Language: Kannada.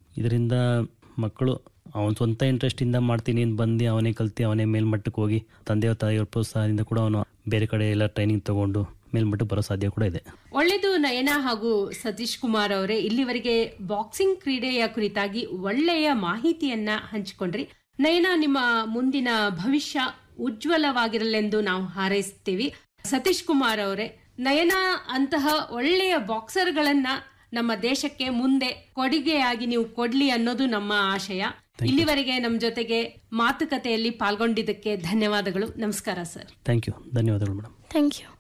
ಇದರಿಂದ ಮಕ್ಕಳು ಅವನ ಸ್ವಂತ ಇಂಟ್ರೆಸ್ಟಿಂದ ಮಾಡ್ತೀನಿ ಅಂತ ಬಂದು ಅವನೇ ಕಲ್ತು ಅವನೇ ಮೇಲ್ಮಟ್ಟಕ್ಕೆ ಹೋಗಿ ತಂದೆಯ ತಾಯಿಯವ್ರ ಪ್ರೋತ್ಸಾಹದಿಂದ ಕೂಡ ಅವನು ಬೇರೆ ಕಡೆ ಎಲ್ಲ ಟ್ರೈನಿಂಗ್ ತಗೊಂಡು ಮೇಲ್ಮಟ್ಟಕ್ಕೆ ಬರೋ ಸಾಧ್ಯ ಕೂಡ ಇದೆ ಒಳ್ಳೆಯದು ನಯನ ಹಾಗೂ ಸತೀಶ್ ಕುಮಾರ್ ಅವರೇ ಇಲ್ಲಿವರೆಗೆ ಬಾಕ್ಸಿಂಗ್ ಕ್ರೀಡೆಯ ಕುರಿತಾಗಿ ಒಳ್ಳೆಯ ಮಾಹಿತಿಯನ್ನ ಹಂಚಿಕೊಂಡ್ರಿ ನಯನ ನಿಮ್ಮ ಮುಂದಿನ ಭವಿಷ್ಯ ಉಜ್ವಲವಾಗಿರಲೆಂದು ನಾವು ಹಾರೈಸ್ತೀವಿ ಸತೀಶ್ ಕುಮಾರ್ ಅವರೇ ನಯನ ಅಂತಹ ಒಳ್ಳೆಯ ಬಾಕ್ಸರ್ಗಳನ್ನ ನಮ್ಮ ದೇಶಕ್ಕೆ ಮುಂದೆ ಕೊಡುಗೆಯಾಗಿ ನೀವು ಕೊಡ್ಲಿ ಅನ್ನೋದು ನಮ್ಮ ಆಶಯ ಇಲ್ಲಿವರೆಗೆ ನಮ್ಮ ಜೊತೆಗೆ ಮಾತುಕತೆಯಲ್ಲಿ ಪಾಲ್ಗೊಂಡಿದ್ದಕ್ಕೆ ಧನ್ಯವಾದಗಳು ನಮಸ್ಕಾರ ಸರ್ ಥ್ಯಾಂಕ್ ಯು ಧನ್ಯವಾದಗಳು ಮೇಡಮ್ ಥ್ಯಾಂಕ್ ಯು